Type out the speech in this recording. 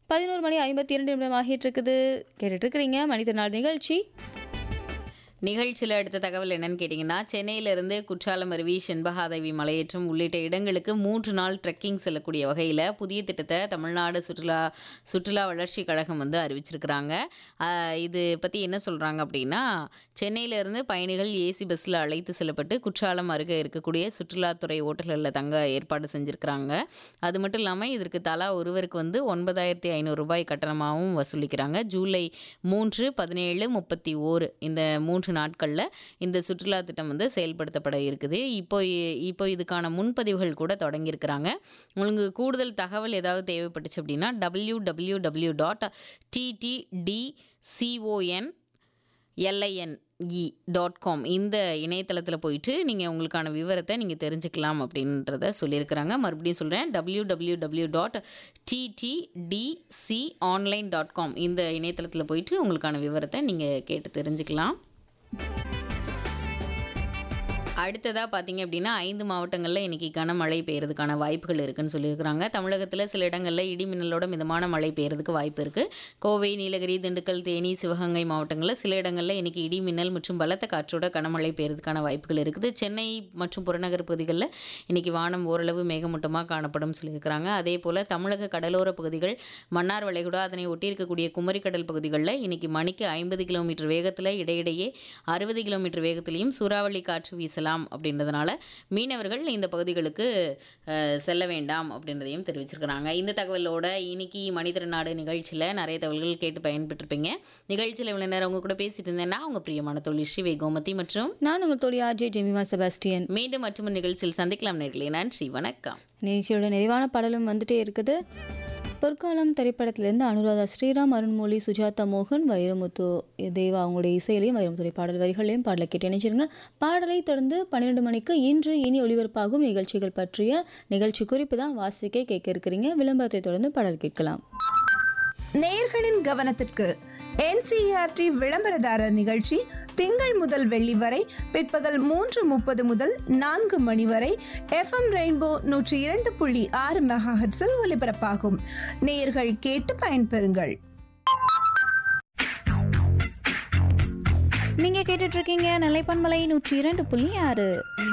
பதினோரு மணி ஐம்பத்தி இரண்டு நிமிடம் ஆகிட்டு இருக்குது கேட்டுட்டு இருக்கிறீங்க மனித நாள் நிகழ்ச்சி நிகழ்ச்சியில் அடுத்த தகவல் என்னன்னு கேட்டிங்கன்னா சென்னையிலிருந்து குற்றாலம் அருவி செண்பகாதேவி மலையேற்றம் உள்ளிட்ட இடங்களுக்கு மூன்று நாள் ட்ரெக்கிங் செல்லக்கூடிய வகையில் புதிய திட்டத்தை தமிழ்நாடு சுற்றுலா சுற்றுலா வளர்ச்சி கழகம் வந்து அறிவிச்சிருக்கிறாங்க ஆஹ் இது பற்றி என்ன சொல்கிறாங்க அப்படின்னா சென்னையிலேருந்து பயணிகள் ஏசி பஸ்ஸில் அழைத்து செல்லப்பட்டு குற்றாலம் அருகே இருக்கக்கூடிய சுற்றுலாத்துறை ஓட்டல்களில் தங்க ஏற்பாடு செஞ்சுருக்கிறாங்க அது மட்டும் இல்லாமல் இதற்கு தலா ஒருவருக்கு வந்து ஒன்பதாயிரத்தி ஐநூறு ரூபாய் கட்டணமாகவும் வசூலிக்கிறாங்க ஜூலை மூன்று பதினேழு முப்பத்தி ஓரு இந்த மூன்று நாட்களில் இந்த சுற்றுலா திட்டம் வந்து செயல்படுத்தப்பட இருக்குது இப்போ இ- இப்போ இதுக்கான முன்பதிவுகள் கூட தொடங்கியிருக்கிறாங்க உங்களுக்கு கூடுதல் தகவல் ஏதாவது தேவைப்பட்டுச்சு அப்படின்னா W W W dot T T D C O N L I N E dot com இந்த இணையதளத்தில் போயிட்டு நீங்கள் உங்களுக்கான விவரத்தை நீங்கள் தெரிஞ்சுக்கலாம் அப்படின்றத சொல்லியிருக்கிறாங்க மறுபடியும் சொல்கிறேன் W W W dot TTDC online dot com இந்த இணையதளத்தில் போயிட்டு உங்களுக்கான விவரத்தை நீங்கள் கேட்டு தெரிஞ்சுக்கலாம் அடுத்ததாக பார்த்தீங்க அப்படின்னா ஐந்து மாவட்டங்களில் இன்றைக்கி கனமழை பெய்யறதுக்கான வாய்ப்புகள் இருக்குன்னு சொல்லியிருக்கிறாங்க தமிழகத்தில் சில இடங்களில் இடி மின்னலோட மிதமான மழை பெய்யறதுக்கு வாய்ப்பு இருக்குது கோவை நீலகிரி திண்டுக்கல் தேனி சிவகங்கை மாவட்டங்களில் சில இடங்களில் இன்றைக்கி இடி மின்னல் மற்றும் பலத்த காற்றோட கனமழை பெய்யறதுக்கான வாய்ப்புகள் இருக்குது சென்னை மற்றும் புறநகர் பகுதிகளில் இன்றைக்கி வானம் ஓரளவு மேகமூட்டமாக காணப்படும் சொல்லியிருக்கிறாங்க அதே போல் தமிழக கடலோர பகுதிகள் மன்னார் வளைகுடா அதனை ஒட்டியிருக்கக்கூடிய குமரிக்கடல் பகுதிகளில் இன்றைக்கி மணிக்கு ஐம்பது கிலோமீட்டர் வேகத்தில் இடையிடையே அறுபது கிலோமீட்டர் வேகத்திலையும் சூறாவளி காற்று வீசலாம் அப்படின்றதுனால மீனவர்கள் இந்த பகுதிகளுக்கு அஹ், செல்ல வேண்டாம் அப்படின்றதையும் தெரிவிச்சிருக்கிறாங்க இந்த தகவலோட இன்னைக்கு மனிதர் நாடு நிகழ்ச்சியில் நிறைய தகவல்கள் கேட்டு பயன்பெற்றிருப்பீங்க நிகழ்ச்சியில் இவ்வளோ நேரம் உங்க கூட பேசிட்டு இருந்தேன்னா உங்க பிரியமான தொழில் ஸ்ரீ கோமதி மற்றும் நான் உங்கள் தோழி ஆர்ஜே ஜெமிமா செபாஸ்டியன் மீண்டும் மற்றும் நிகழ்ச்சியில் சந்திக்கலாம் நேர்களே நன்றி வணக்கம் நிகழ்ச்சியோட நிறைவான பாடலும் வந்துட்டே இருக்குது பொற்காலம் திரைப்படத்திலிருந்து அனுராதா ஸ்ரீராம் அருண்மொழி சுஜாதா மோகன் வைரமுத்து தேவா அவங்களுடைய இசையிலையும் வைரமுத்துடைய பாடல் வரிகளையும் பாடலை கேட்டு இணைச்சிருங்க பாடலை தொடர்ந்து பன்னிரெண்டு மணிக்கு இன்று இனி ஒளிபரப்பாகும் நிகழ்ச்சிகள் பற்றிய நிகழ்ச்சி குறிப்பு தான் வாசிக்க கேட்க இருக்கிறீங்க விளம்பரத்தை தொடர்ந்து பாடல் கேட்கலாம் நேயர்களின் கவனத்திற்கு என்சிஆர்டி விளம்பரதாரர் நிகழ்ச்சி திங்கள் முதல் வெள்ளி வரை பிற்பகல் மூன்று முப்பது முதல் நான்கு மணி வரை எஃப்எம் ரெயின்போ நூற்றி இரண்டு புள்ளி ஆறு மெகாஹெட்ஸில் ஒலிபரப்பாகும் நேயர்கள் கேட்டு பயன்பெறுங்கள் நீங்க கேட்டுட்டு இருக்கீங்க நிலைப்பன்மலை நூற்றி இரண்டு புள்ளி ஆறு